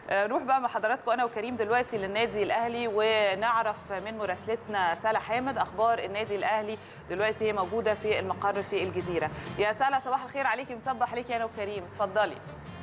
نروح بقى مع حضراتكم انا وكريم دلوقتي للنادي الاهلي ونعرف من مراسلتنا ساله حامد اخبار النادي الاهلي دلوقتي هي موجوده في المقر في الجزيره يا ساله صباح الخير عليكي مصبح عليكي انا وكريم اتفضلي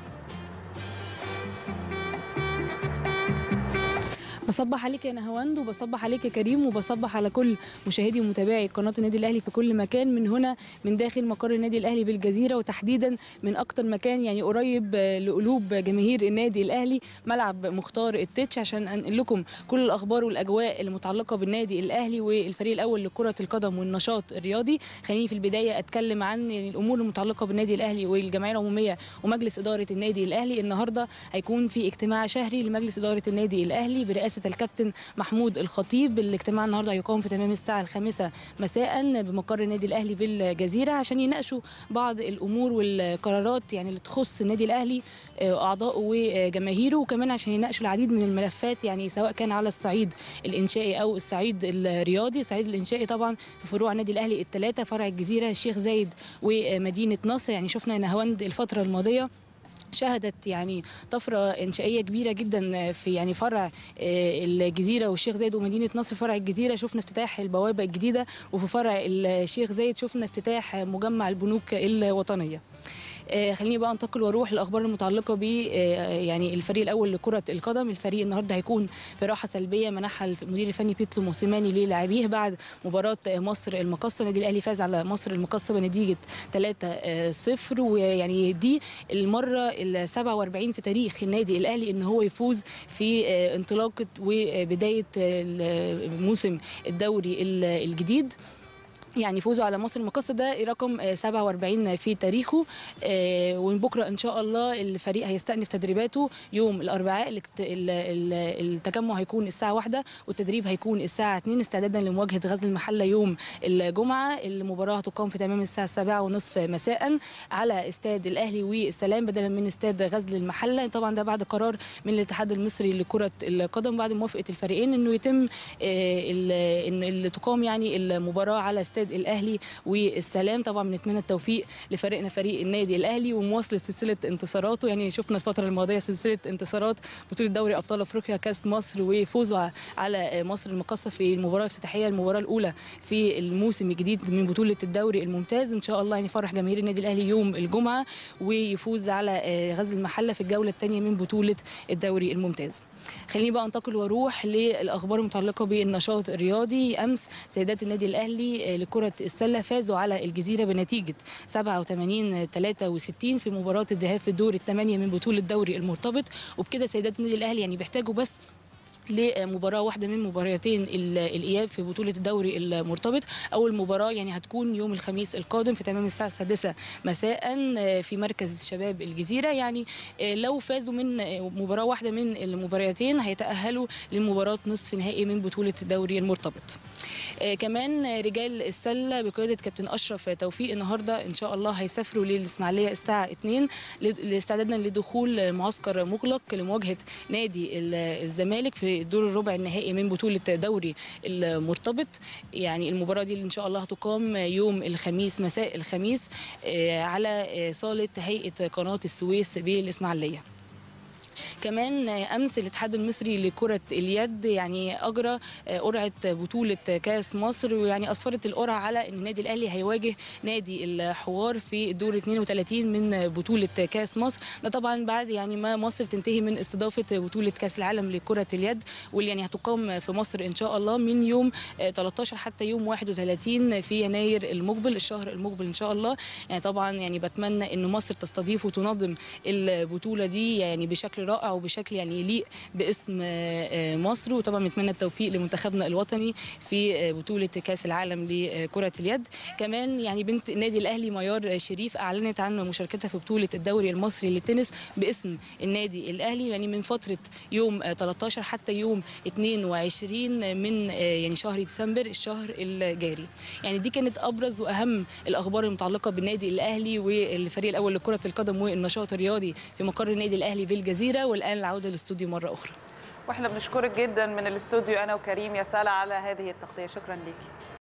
بصبح عليك يا نهاوند وبصبح عليك يا كريم وبصبح على كل مشاهدي ومتابعي قناه النادي الاهلي في كل مكان من هنا من داخل مقر النادي الاهلي بالجزيره وتحديدا من اكتر مكان يعني قريب لقلوب جماهير النادي الاهلي ملعب مختار التتش عشان انقل لكم كل الاخبار والاجواء المتعلقه بالنادي الاهلي والفريق الاول لكره القدم والنشاط الرياضي خليني في البدايه اتكلم عن الامور المتعلقه بالنادي الاهلي والجمعيه العموميه ومجلس اداره النادي الاهلي النهارده هيكون في اجتماع شهري لمجلس اداره النادي الاهلي برئاسه رئاسه الكابتن محمود الخطيب الاجتماع النهارده هيقام في تمام الساعه الخامسة مساء بمقر النادي الاهلي بالجزيره عشان يناقشوا بعض الامور والقرارات يعني اللي تخص النادي الاهلي اعضائه وجماهيره وكمان عشان يناقشوا العديد من الملفات يعني سواء كان على الصعيد الانشائي او الصعيد الرياضي الصعيد الانشائي طبعا في فروع النادي الاهلي الثلاثه فرع الجزيره الشيخ زايد ومدينه نصر يعني شفنا نهاوند الفتره الماضيه شهدت يعني طفره انشائيه كبيره جدا في يعني فرع الجزيره والشيخ زايد ومدينه نصر فرع الجزيره شفنا افتتاح البوابه الجديده وفي فرع الشيخ زايد شفنا افتتاح مجمع البنوك الوطنيه خليني بقى انتقل واروح للاخبار المتعلقه ب يعني الفريق الاول لكره القدم الفريق النهارده هيكون في راحه سلبيه منحها المدير الفني بيتسو موسيماني للاعبيه بعد مباراه مصر المقصه النادي الاهلي فاز على مصر المقصه بنتيجه 3-0 ويعني دي المره ال 47 في تاريخ النادي الاهلي ان هو يفوز في انطلاقه وبدايه موسم الدوري الجديد يعني فوزه على مصر المقصة ده رقم 47 في تاريخه ومن بكرة إن شاء الله الفريق هيستأنف تدريباته يوم الأربعاء التجمع هيكون الساعة واحدة والتدريب هيكون الساعة 2 استعدادا لمواجهة غزل المحلة يوم الجمعة المباراة هتقام في تمام الساعة 7 ونصف مساء على استاد الأهلي والسلام بدلا من استاد غزل المحلة طبعا ده بعد قرار من الاتحاد المصري لكرة القدم بعد موافقة الفريقين إنه يتم إن تقام يعني المباراة على استاد استاد الاهلي والسلام طبعا بنتمنى التوفيق لفريقنا فريق النادي الاهلي ومواصله سلسله انتصاراته يعني شفنا الفتره الماضيه سلسله انتصارات بطوله دوري ابطال افريقيا كاس مصر وفوزه على مصر المقاصه في المباراه الافتتاحيه المباراه الاولى في الموسم الجديد من بطوله الدوري الممتاز ان شاء الله يعني فرح جماهير النادي الاهلي يوم الجمعه ويفوز على غزل المحله في الجوله الثانيه من بطوله الدوري الممتاز خليني بقى انتقل واروح للاخبار المتعلقه بالنشاط الرياضي امس سيدات النادي الاهلي لكره السله فازوا على الجزيره بنتيجه 87 63 في مباراه الذهاب في الدور الثمانيه من بطوله الدوري المرتبط وبكده سيدات النادي الاهلي يعني بيحتاجوا بس لمباراه واحده من مباراتين الاياب في بطوله الدوري المرتبط اول مباراه يعني هتكون يوم الخميس القادم في تمام الساعه السادسة مساء في مركز شباب الجزيره يعني لو فازوا من مباراه واحده من المباراتين هيتاهلوا لمباراه نصف نهائي من بطوله الدوري المرتبط كمان رجال السله بقياده كابتن اشرف توفيق النهارده ان شاء الله هيسافروا للاسماعيليه الساعه 2 استعدادا لدخول معسكر مغلق لمواجهه نادي الزمالك في الدور الربع النهائي من بطوله دوري المرتبط يعني المباراه دي اللي ان شاء الله هتقام يوم الخميس مساء الخميس على صاله هيئه قناه السويس بالاسماعيليه كمان امس الاتحاد المصري لكره اليد يعني اجرى قرعه بطوله كاس مصر ويعني اسفرت القرعه على ان النادي الاهلي هيواجه نادي الحوار في الدور 32 من بطوله كاس مصر ده طبعا بعد يعني ما مصر تنتهي من استضافه بطوله كاس العالم لكره اليد واللي يعني هتقام في مصر ان شاء الله من يوم 13 حتى يوم 31 في يناير المقبل الشهر المقبل ان شاء الله يعني طبعا يعني بتمنى ان مصر تستضيف وتنظم البطوله دي يعني بشكل رائع وبشكل يعني يليق باسم مصر وطبعا بنتمنى التوفيق لمنتخبنا الوطني في بطوله كاس العالم لكره اليد كمان يعني بنت النادي الاهلي ميار شريف اعلنت عن مشاركتها في بطوله الدوري المصري للتنس باسم النادي الاهلي يعني من فتره يوم 13 حتى يوم 22 من يعني شهر ديسمبر الشهر الجاري يعني دي كانت ابرز واهم الاخبار المتعلقه بالنادي الاهلي والفريق الاول لكره القدم والنشاط الرياضي في مقر النادي الاهلي بالجزيره والان العوده للاستوديو مره اخرى واحنا بنشكرك جدا من الاستوديو انا وكريم يا ساله على هذه التغطيه شكرا ليكي